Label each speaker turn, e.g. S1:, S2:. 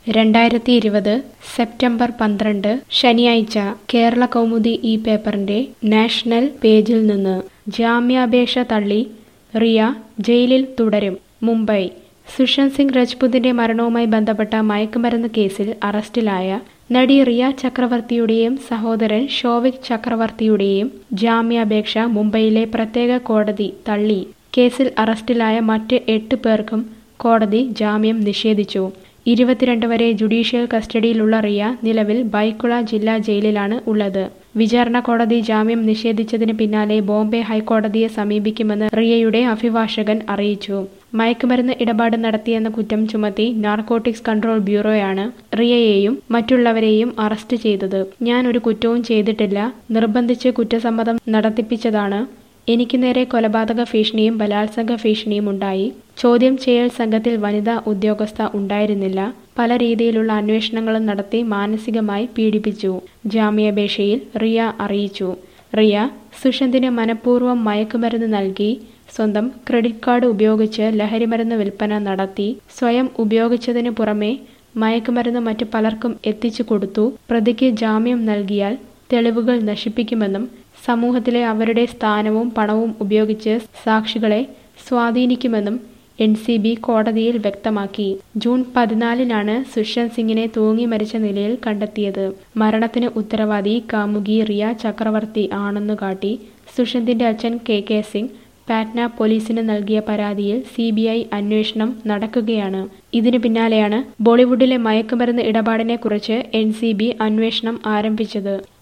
S1: രണ്ടായിരത്തി ഇരുപത് സെപ്റ്റംബർ പന്ത്രണ്ട് ശനിയാഴ്ച കേരള കൗമുദി ഈ പേപ്പറിന്റെ നാഷണൽ പേജിൽ നിന്ന് ജാമ്യാപേക്ഷ തള്ളി റിയ ജയിലിൽ തുടരും മുംബൈ സുഷാന്ത് സിംഗ് രജ്പുതിന്റെ മരണവുമായി ബന്ധപ്പെട്ട മയക്കുമരുന്ന് കേസിൽ അറസ്റ്റിലായ നടി റിയ ചക്രവർത്തിയുടെയും സഹോദരൻ ഷോവിക് ചക്രവർത്തിയുടെയും ജാമ്യാപേക്ഷ മുംബൈയിലെ പ്രത്യേക കോടതി തള്ളി കേസിൽ അറസ്റ്റിലായ മറ്റ് എട്ട് പേർക്കും കോടതി ജാമ്യം നിഷേധിച്ചു ഇരുപത്തിരണ്ട് വരെ ജുഡീഷ്യൽ കസ്റ്റഡിയിലുള്ള റിയ നിലവിൽ ബൈക്കുള ജില്ലാ ജയിലിലാണ് ഉള്ളത് വിചാരണ കോടതി ജാമ്യം നിഷേധിച്ചതിന് പിന്നാലെ ബോംബെ ഹൈക്കോടതിയെ സമീപിക്കുമെന്ന് റിയയുടെ അഭിഭാഷകൻ അറിയിച്ചു മയക്കുമരുന്ന് ഇടപാട് നടത്തിയെന്ന കുറ്റം ചുമത്തി നാർക്കോട്ടിക്സ് കൺട്രോൾ ബ്യൂറോയാണ് റിയയെയും മറ്റുള്ളവരെയും അറസ്റ്റ് ചെയ്തത് ഞാൻ ഒരു കുറ്റവും ചെയ്തിട്ടില്ല നിർബന്ധിച്ച് കുറ്റസമ്മതം നടത്തിപ്പിച്ചതാണ് എനിക്ക് നേരെ കൊലപാതക ഭീഷണിയും ബലാത്സംഗ ഭീഷണിയും ഉണ്ടായി ചോദ്യം ചെയ്യൽ സംഘത്തിൽ വനിതാ ഉദ്യോഗസ്ഥ ഉണ്ടായിരുന്നില്ല പല രീതിയിലുള്ള അന്വേഷണങ്ങളും നടത്തി മാനസികമായി പീഡിപ്പിച്ചു ജാമ്യാപേക്ഷയിൽ റിയ അറിയിച്ചു റിയ സുഷന്തിന് മനഃപൂർവ്വം മയക്കുമരുന്ന് നൽകി സ്വന്തം ക്രെഡിറ്റ് കാർഡ് ഉപയോഗിച്ച് ലഹരിമരുന്ന് വിൽപ്പന നടത്തി സ്വയം ഉപയോഗിച്ചതിന് പുറമെ മയക്കുമരുന്ന് മറ്റു പലർക്കും എത്തിച്ചു കൊടുത്തു പ്രതിക്ക് ജാമ്യം നൽകിയാൽ തെളിവുകൾ നശിപ്പിക്കുമെന്നും സമൂഹത്തിലെ അവരുടെ സ്ഥാനവും പണവും ഉപയോഗിച്ച് സാക്ഷികളെ സ്വാധീനിക്കുമെന്നും എൻ സി ബി കോടതിയിൽ വ്യക്തമാക്കി ജൂൺ പതിനാലിനാണ് സുഷാന്ത് സിംഗിനെ തൂങ്ങി മരിച്ച നിലയിൽ കണ്ടെത്തിയത് മരണത്തിന് ഉത്തരവാദി കാമുകി റിയ ചക്രവർത്തി ആണെന്നു കാട്ടി സുഷന്തിന്റെ അച്ഛൻ കെ കെ സിംഗ് പാറ്റ്ന പോലീസിന് നൽകിയ പരാതിയിൽ സി ബി ഐ അന്വേഷണം നടക്കുകയാണ് ഇതിനു പിന്നാലെയാണ് ബോളിവുഡിലെ മയക്കുമരുന്ന് ഇടപാടിനെ കുറിച്ച് എൻ സി ബി അന്വേഷണം ആരംഭിച്ചത്